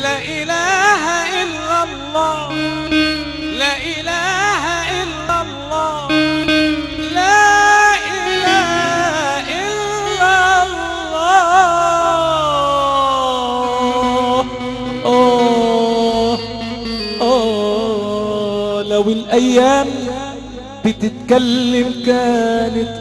لا إله إلا الله لا إله إلا الله لا إله إلا الله آه آه لو الأيام بتتكلم كانت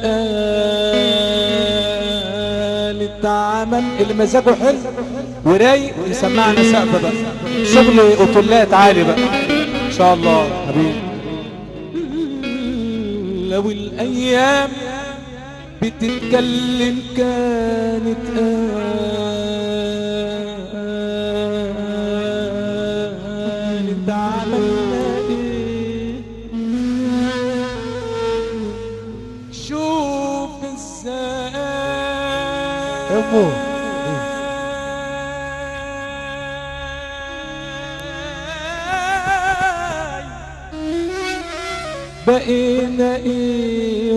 قالت عمل اللي مزاجه حلو ورايق يسمعنا سقف بقى شغل اوتولات عالي بقى ان شاء الله حبيبي لو الايام بتتكلم كانت قالت عملنا ايه شوف ازاي أمه. بقينا ايه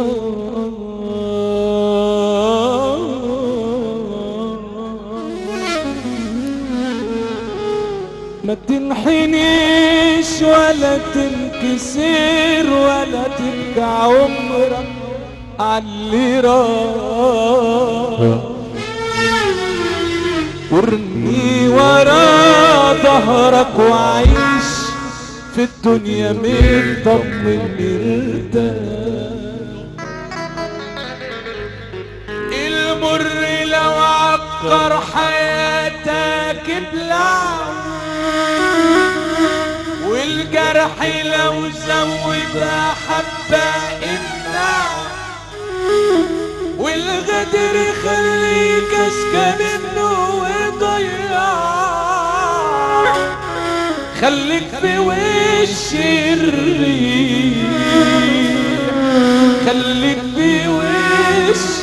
ما تنحنيش ولا تنكسر ولا ترجع عمرك عاللي راح وارمي ورا ظهرك وعيش في الدنيا مطمن مرتاح المر لو عكر حياتك ابلع والجرح لو زود حبة امنع والغدر يخليك اشكى منه وضيع خليك في وش الريح خليك في وش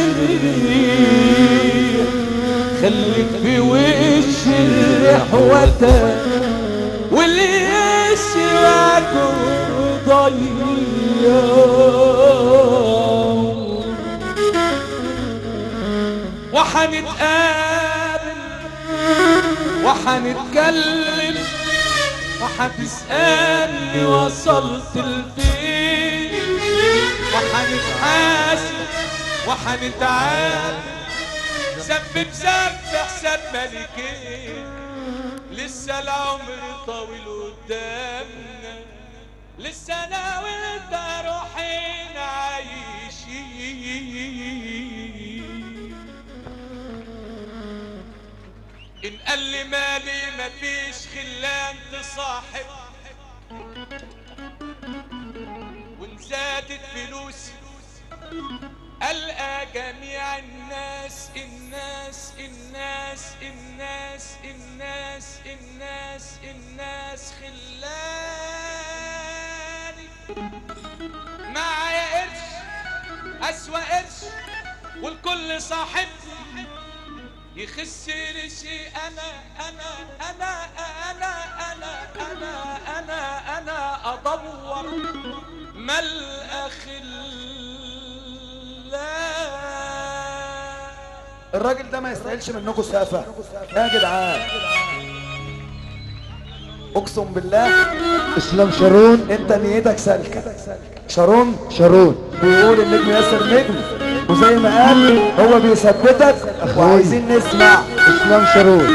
الريح خليك في وش الريح وتر واللي يسواك ضيع وحنتقابل وحنتكلم وحتسألني وصلت لفين وحنتحاسب وحنتعامل ذنب بذنب حساب ملكين لسه العمر طويل قدامنا لسه انا وانت روحين عايشين ان قال لي مالي مفيش خلان تصاحب وان زادت فلوسي ألقى جميع الناس الناس الناس الناس الناس الناس الناس خلاني معايا قرش أسوأ قرش والكل صاحبني يخس رشي أنا أنا أنا أنا أنا أنا أنا أنا أدور ما الأخلاق الراجل ده ما يستاهلش منكم سقفه يا جدعان اقسم بالله اسلام شارون انت نيتك سالكه شارون شارون بيقول النجم ياسر نجم وزي ما قال هو بيثبتك وعايزين نسمع اسلام شارون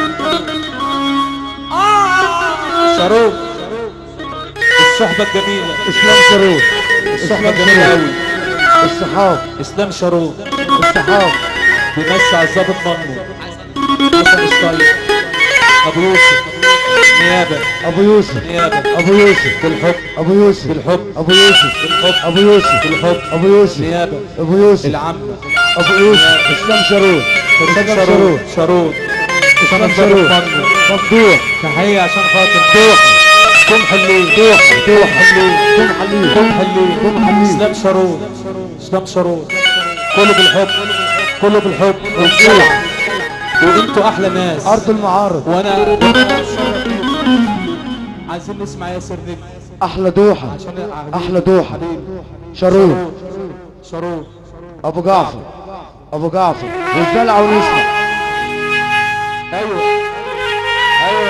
شاروخ الصحبة الجميلة اسلام شارون الصحبة اسلام الجميلة شارون أوي الصحاب إسلام شاروخ الصحاب بيمسي على الظابط منه حسن الصيد أبو يوسف نيابة ابو يوسف نيابة ابو يوسف بالحب ابو يوسف بالحب ابو يوسف بالحب ابو يوسف بالحب ابو يوسف نيابة ابو يوسف العمة ابو يوسف اسلام شارون إسلام اسلام شاروخ شارون شاروخ اسلام الظابط شارون منه مفتوح تحية عشان خاطر توح كم حلوين توح توح حلوين كم حليب كم حلوين كم حليب. اسلام شارون اسلام شارون كله بالحب كله بالحب والسرعة وانتوا احلى ناس ارض المعارض وانا عايزين نسمع ياسر نجم احلى دوحه عشان احلى دوحه حبيبي شارون شارون ابو جعفر ابو جعفر والدلع ونسمع ايوه ايوه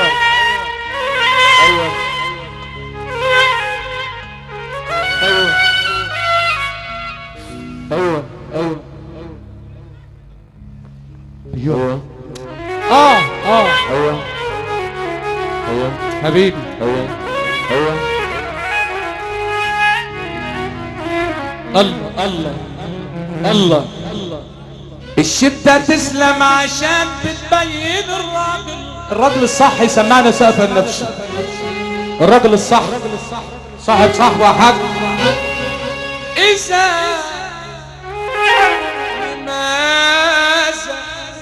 اه ايوه ايوه حبيبي ايوه ايوه الله الله الله الشدة تسلم عشان بتبين الراجل الراجل الصح يسمعنا سقف النفس الراجل الصح صاحب صاحبه يا حاج إذا لماذا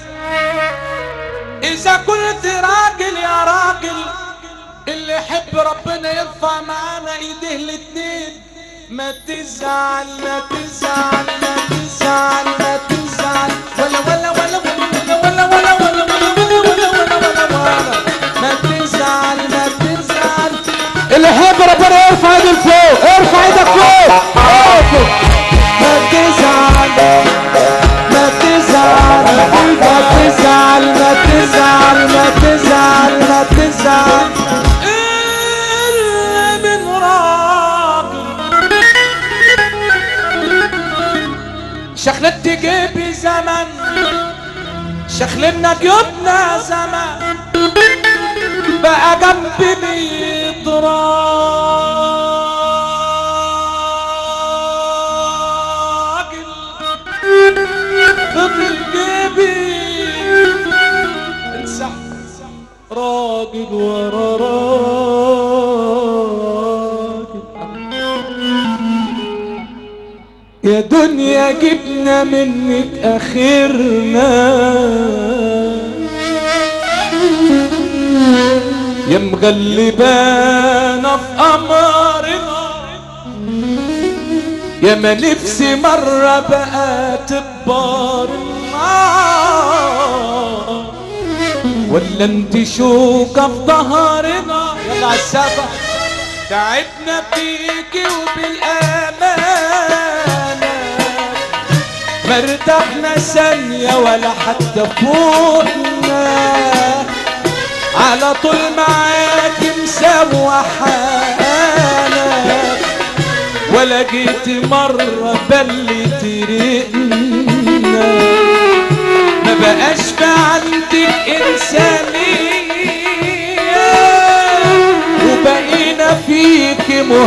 إذا كنت راجل يا راجل اللي يحب ربنا يرفع معانا ايديه الاتنين ما تزعل ما تزعل ما تزعل ما تزعل ولا ولا ولا ولا ولا ولا ولا ولا ولا ولا ولا ولا ولا ما تزعل ما تزعل اللي يحب ربنا يرفع ايده لفوق ارفع ايدك فوق فوق. ما تزعل ما تزعل ما تزعل ما تزعل ما تزعل ما تزعل إلا من راجل شخلت جيبي زمن شخلنا جيوبنا زمن بقى جنبي بيتراجل فضل جيبي انسح راجل ورا راجل يا دنيا جبنا منك اخرنا يا مغلبانا في قمرنا يا ما نفسي مرة بقى تكبر النار ولا انت شوكة في ظهرنا يلا عالسابة تعبنا فيكي وبالأمانة ما ارتحنا ثانية ولا حتى فوقنا على طول معاك مسوحانا ولا جيت مرة بلت ريقنا ما بقاش في عندك إنسانية وبقينا فيك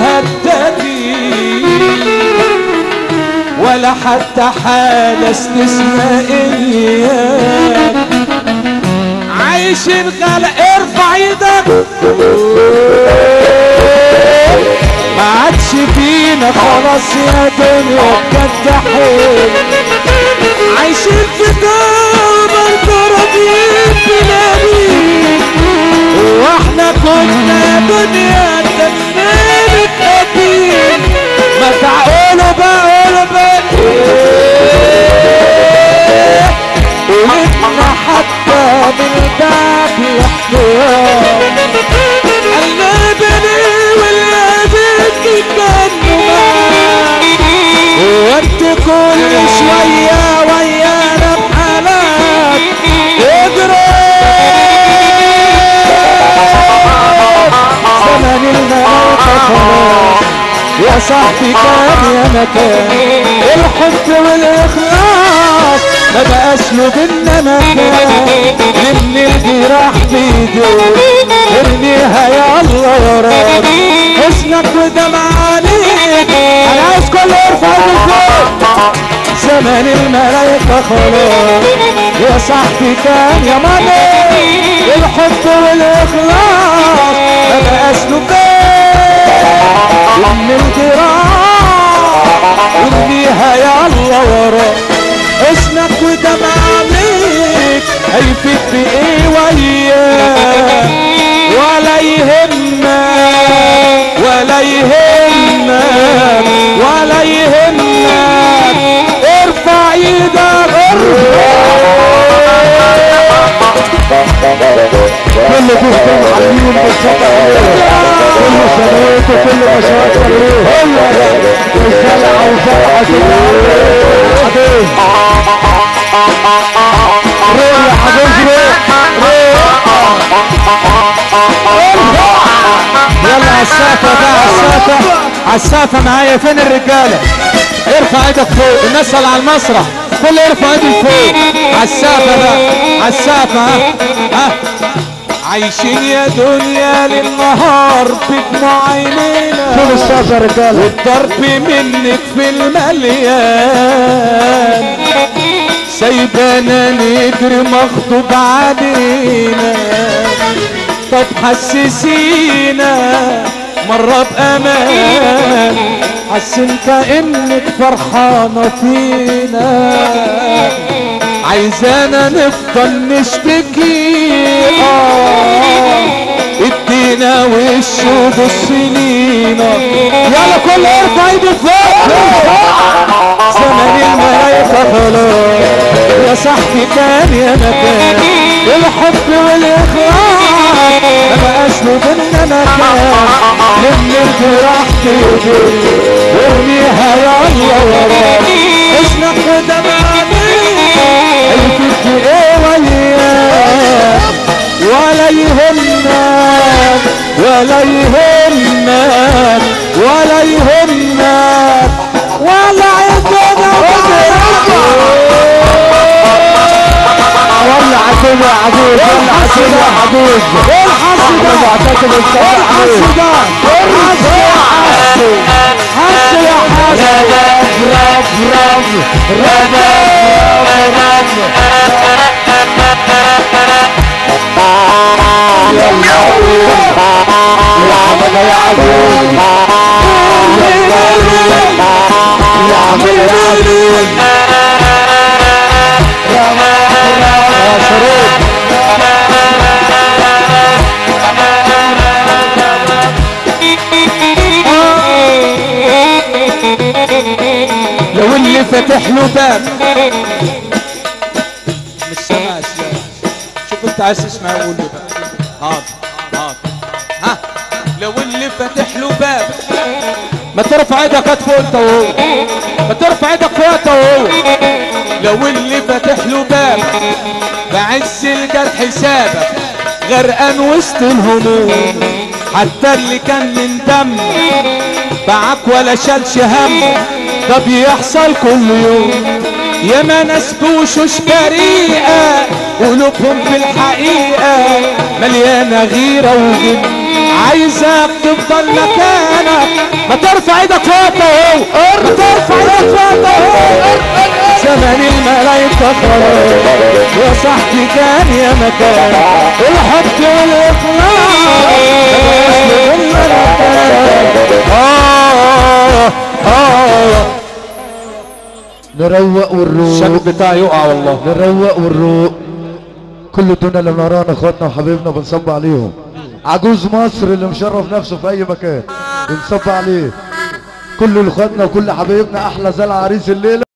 مهددين ولا حتى حالة استثنائية عايشين غلا ارفع ايدك ما عادش فينا خلاص يا دنيا بجد حيل عايشين في دار راضيين بناديك واحنا كنا دنيا تنميلك قديم ما تعقلوا بقولوا بقى ولدنا حتى بالباب الاحتياط قلبني واليدك الدنيا وانت كل شوية ويانا بحالات اجري زمن الموت خلاص يا صاحبي كان يا مكان الحب والاخلاص ما بقاش له بينا مكان من الجراح بيدوب ارميها يا الله وراك حزنك ودمع عليك انا عايز كل يرفع ايده لفوق زمن الملايكة خلاص يا صاحبي كان يا ماضي الحب والاخلاص ما بقاش له بين من الجراح ارميها يا الله وراك حزنك ودمع عليك هيفيد بايه وياك ولا يهمك ولا يهمك ولا يهمك ارفع ايدك كل جهد عظيم بالشطر كل سنوات وكل مشاكل والزرع وزرعة العظيم روح يا حبيبي يلا عالسافة بقى عالسافة عالسافة معايا فين الرجالة ارفع ايدك فوق الناس اللي على المسرح كل يرفع ايده لفوق عالسافة بقى عالسافة ها ها عايشين يا دنيا للنهار بدموع طول عينينا الصف يا رجاله والضرب منك في المليان سايبانا نجري مغضوب علينا طب حسسينا مرة بأمان حسن كأنك فرحانة فينا عايزانا نفضل نشتكي آه ادينا وش وبص لينا يلا كل ارفع ايدي فوق زمن الملايكة خلاص يا صاحبي كان يا مكان الحب والاخلاص ما بقاش له بينا مكان لم الجراح تيجي وارميها يلا وراك اسمك قدام عليك هيفيك ايه وياك ولا يهمك ولا يهمك ولا يهمك ولا عندنا ولا عدو يا عدو ولا عدو يا عدو الحس ده معتقد الحس ده الحس يا حس حس يا حس لو اللي فاتح له باب مش سامع السؤال. شوف انت عايز تسمع قول لي بقى حاضر حاضر ها لو اللي فاتح له باب ما ترفع ايدك هات فوق انت وهو ما ترفع ايدك فوق انت وهو لو اللي فاتح له باب بعز الجرح سابك غرقان وسط الهموم حتى اللي كان من دم باعك ولا شالش هم ده بيحصل كل يوم ياما ناس بوشوش بريئة قلوبهم في الحقيقة مليانة غيرة وجن عايزك تفضل مكانك ما ترفع ايدك فوق اهو ما ترفع ايدك فوق اهو زمن الملايكة خلاص يا صاحبي كان يا مكان الحب والإخلاص ما بقاش لنا مكان. آه آه نروق والروق الشاب بتاعي يقع والله نروق والروق كل الدنيا اللي منورانا اخواتنا وحبايبنا بنصب عليهم عجوز مصر اللي مشرف نفسه في اي مكان بنصب عليه كل اخواتنا وكل حبايبنا احلى زي العريس الليله